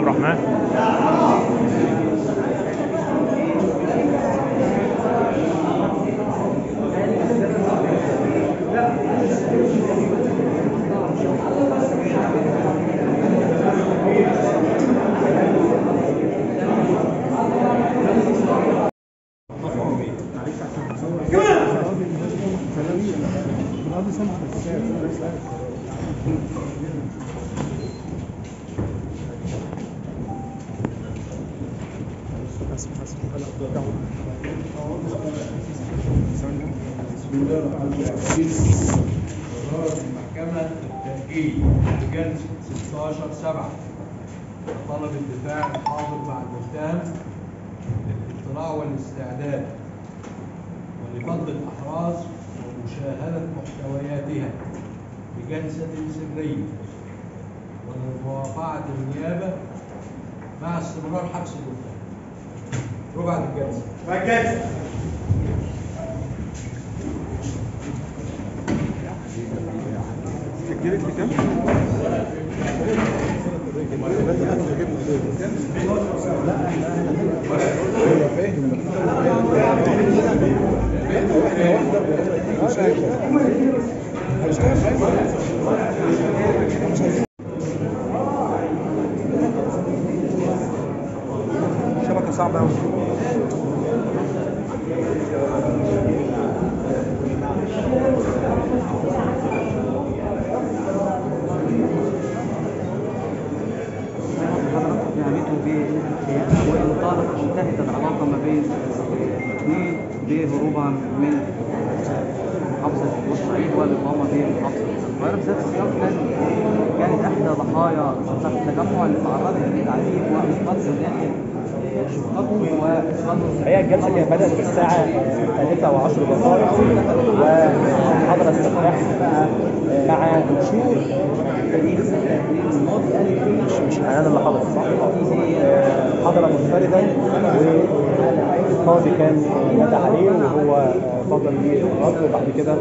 الرحمن قرار المحكمة التأجيل لجلسة 16 7 طلب الدفاع الحاضر مع المتهم للاطلاع والاستعداد ولفض الأحراز ومشاهدة محتوياتها بجلسة سرية ولموافعة النيابة مع استمرار حبس المتهم ربع الجلسة سجلت بكام؟ شبكة صعبة أوي نهايته وإن طالت انتهت العلاقة ما بين الاثنين بهروبها من محافظة بورسعيد والإقامة بمحافظة القاهرة بذات السياق كان كانت إحدى ضحايا صفحة التجمع اللي تعرضت لتعذيب وقتل داخل شقته وخلص هي الجلسه كانت بدات في الساعه الثالثه وعشر دقائق وحضر استفتاح مع نشور تاريخ 2 الماضي قالت فيه مش مش انا اللي حضر صح؟ آه، حضر منفردا والقاضي كان ندى عليه وهو فضل ليه الرد وبعد كده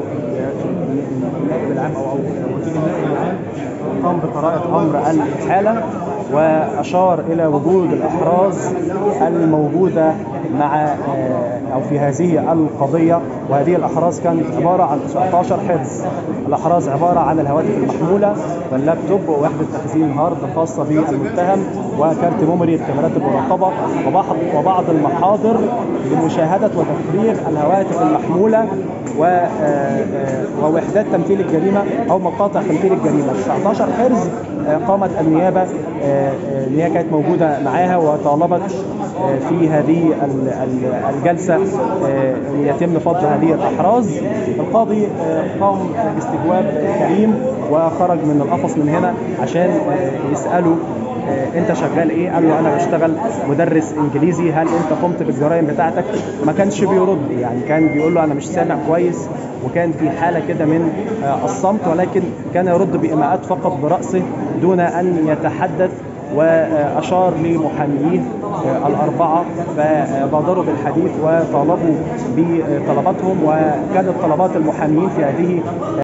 النائب العام او او وكيل النائب العام قام بقراءة أمر الحالة وأشار إلى وجود الأحراز الموجودة مع آه، أو في هذه القضية وهذه الأحراز كانت عبارة عن 19 حرز الأحراز عبارة عن الهواتف المحمولة واللابتوب ووحدة تخزين هارد خاصة بالمتهم وكارت ميموري الكاميرات المراقبة وبعض وبعض المحاضر لمشاهدة وتفريغ الهواتف المحمولة و آه، آه، ووحدات تمثيل الجريمة أو مقاطع تمثيل الجريمة 19 حرز آه، قامت النيابة آه، آه، ان هي كانت موجودة معاها وطالبت آه، في هذه ال- ال- الجلسة آه، ان يتم فض هذه الأحراز القاضي آه، قام باستجواب كريم وخرج من القفص من هنا عشان آه، يسأله آه، انت شغال ايه قال له انا بشتغل مدرس انجليزي هل انت قمت بالجرائم بتاعتك ما كانش بيرد يعني كان بيقول له انا مش سامع كويس وكان في حاله كده من آه، الصمت ولكن كان يرد بايماءات فقط براسه دون ان يتحدث واشار لمحاميه آه، الاربعه فبادروا بالحديث وطالبوا بطلباتهم وكانت طلبات المحامين في هذه